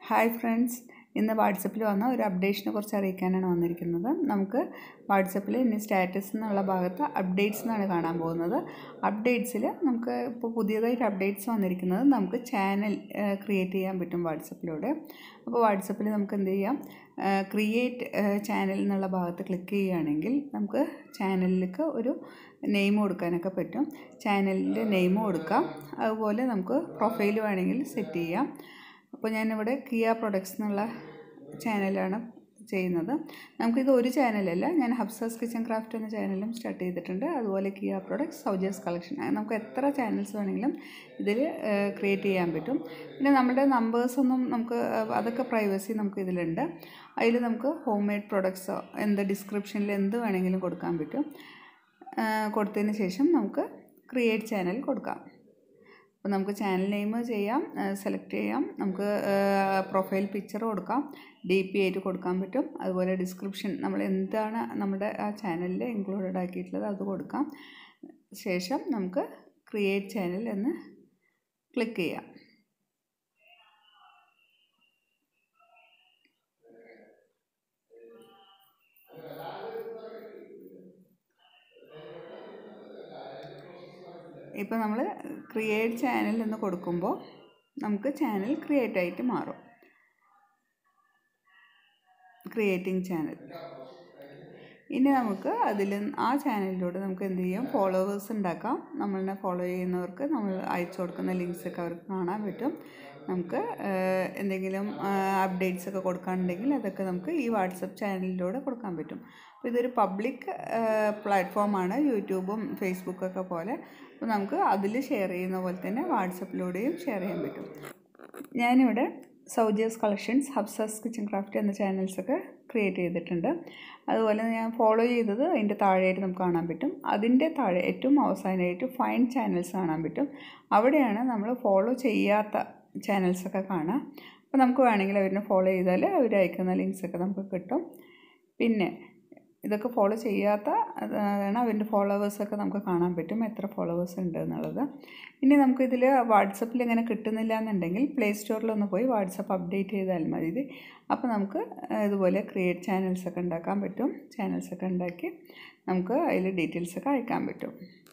hi friends ഇന്ന് വാട്സപ്പിൽ വന്ന ഒരു അപ്ഡേഷനെ കുറിച്ച് അറിയിക്കാനാണ് വന്നിരിക്കുന്നത് നമുക്ക് വാട്സപ്പിൽ ഇനി സ്റ്റാറ്റസ് എന്നുള്ള ഭാഗത്ത് അപ്ഡേറ്റ്സ് എന്നാണ് കാണാൻ പോകുന്നത് അപ്ഡേറ്റ്സിൽ നമുക്ക് ഇപ്പോൾ പുതിയതായിട്ട് അപ്ഡേറ്റ്സ് വന്നിരിക്കുന്നത് നമുക്ക് ചാനൽ ക്രിയേറ്റ് ചെയ്യാൻ പറ്റും വാട്സപ്പിലൂടെ അപ്പോൾ വാട്സപ്പിൽ നമുക്ക് എന്ത് ചെയ്യാം ക്രിയേറ്റ് ചാനൽ എന്നുള്ള ഭാഗത്ത് ക്ലിക്ക് ചെയ്യുകയാണെങ്കിൽ നമുക്ക് ചാനലിലേക്ക് ഒരു നെയിം കൊടുക്കാനൊക്കെ പറ്റും ചാനലിൻ്റെ നെയിം കൊടുക്കാം അതുപോലെ നമുക്ക് പ്രൊഫൈൽ വേണമെങ്കിൽ സെറ്റ് ചെയ്യാം അപ്പോൾ ഞാനിവിടെ കിയ പ്രൊഡക്ട്സ് എന്നുള്ള ചാനലാണ് ചെയ്യുന്നത് നമുക്കിത് ഒരു ചാനലല്ല ഞാൻ ഹബ്സസ് കിച്ചൺ ക്രാഫ്റ്റ് എന്ന ചാനലും സ്റ്റാർട്ട് ചെയ്തിട്ടുണ്ട് അതുപോലെ കിയ പ്രൊഡക്ട്സ് സൗജേഴ്സ് കളക്ഷൻ നമുക്ക് എത്ര ചാനൽസ് വേണമെങ്കിലും ഇതിൽ ക്രിയേറ്റ് ചെയ്യാൻ പറ്റും പിന്നെ നമ്മുടെ നമ്പേഴ്സൊന്നും നമുക്ക് അതൊക്കെ പ്രൈവസി നമുക്ക് ഇതിലുണ്ട് അതിൽ നമുക്ക് ഹോം മെയ്ഡ് പ്രൊഡക്ട്സോ എന്ത് ഡിസ്ക്രിപ്ഷനിൽ എന്ത് വേണമെങ്കിലും കൊടുക്കാൻ പറ്റും കൊടുത്തതിന് ശേഷം നമുക്ക് ക്രിയേറ്റ് ചാനൽ കൊടുക്കാം അപ്പോൾ നമുക്ക് ചാനൽ നെയിം ചെയ്യാം സെലക്ട് ചെയ്യാം നമുക്ക് പ്രൊഫൈൽ പിക്ചർ കൊടുക്കാം ഡി പി ആയിട്ട് കൊടുക്കാൻ പറ്റും അതുപോലെ ഡിസ്ക്രിപ്ഷൻ നമ്മൾ എന്താണ് നമ്മുടെ ആ ചാനലിൽ ഇൻക്ലൂഡഡ് ആക്കിയിട്ടുള്ളത് അത് കൊടുക്കാം ശേഷം നമുക്ക് ക്രിയേറ്റ് ചാനൽ എന്ന് ക്ലിക്ക് ചെയ്യാം ഇപ്പോൾ നമ്മൾ ക്രിയേറ്റ് ചാനൽ എന്ന് കൊടുക്കുമ്പോൾ നമുക്ക് ചാനൽ ക്രിയേറ്റ് ആയിട്ട് മാറും ക്രിയേറ്റിംഗ് ചാനൽ ഇനി നമുക്ക് അതിൽ ആ ചാനലിലൂടെ നമുക്ക് എന്ത് ചെയ്യാം ഫോളോവേഴ്സ് ഉണ്ടാക്കാം നമ്മളെ ഫോളോ ചെയ്യുന്നവർക്ക് നമ്മൾ അയച്ചു കൊടുക്കുന്ന ലിങ്ക്സൊക്കെ അവർക്ക് കാണാൻ പറ്റും നമുക്ക് എന്തെങ്കിലും അപ്ഡേറ്റ്സ് ഒക്കെ കൊടുക്കാനുണ്ടെങ്കിൽ അതൊക്കെ നമുക്ക് ഈ വാട്സപ്പ് ചാനലിലൂടെ കൊടുക്കാൻ പറ്റും അപ്പോൾ ഇതൊരു പബ്ലിക് പ്ലാറ്റ്ഫോമാണ് യൂട്യൂബും ഫേസ്ബുക്കൊക്കെ പോലെ അപ്പോൾ നമുക്ക് അതിൽ ഷെയർ ചെയ്യുന്ന പോലെ തന്നെ വാട്സപ്പിലൂടെയും ഷെയർ ചെയ്യാൻ പറ്റും ഞാനിവിടെ സൗജേഴ്സ് കളക്ഷൻസ് ഹബ്സസ് കിച്ചൺ ക്രാഫ്റ്റ് എന്ന ചാനൽസൊക്കെ ക്രിയേറ്റ് ചെയ്തിട്ടുണ്ട് അതുപോലെ ഞാൻ ഫോളോ ചെയ്തത് അതിൻ്റെ താഴെയായിട്ട് നമുക്ക് കാണാൻ പറ്റും അതിൻ്റെ താഴെ ഏറ്റവും അവസാനമായിട്ട് ഫൈൻ ചാനൽസ് കാണാൻ പറ്റും അവിടെയാണ് നമ്മൾ ഫോളോ ചെയ്യാത്ത ചാനൽസൊക്കെ കാണാം അപ്പോൾ നമുക്ക് വേണമെങ്കിൽ അവരിനെ ഫോളോ ചെയ്താൽ അവർ അയക്കുന്ന ലിങ്ക്സൊക്കെ നമുക്ക് കിട്ടും പിന്നെ ഇതൊക്കെ ഫോളോ ചെയ്യാത്ത അതാണ് അവൻ്റെ ഫോളോവേഴ്സൊക്കെ നമുക്ക് കാണാൻ പറ്റും എത്ര ഫോളോവേഴ്സ് ഉണ്ട് എന്നുള്ളത് ഇനി നമുക്കിതിൽ വാട്സപ്പിൽ ഇങ്ങനെ കിട്ടുന്നില്ല എന്നുണ്ടെങ്കിൽ പ്ലേ സ്റ്റോറിലൊന്ന് പോയി വാട്സപ്പ് അപ്ഡേറ്റ് ചെയ്താൽ മതി ഇത് അപ്പോൾ നമുക്ക് ഇതുപോലെ ക്രിയേറ്റ് ചാനൽസൊക്കെ ഉണ്ടാക്കാൻ പറ്റും ചാനൽസൊക്കെ ഉണ്ടാക്കി നമുക്ക് അതിൽ ഡീറ്റെയിൽസൊക്കെ അയക്കാൻ പറ്റും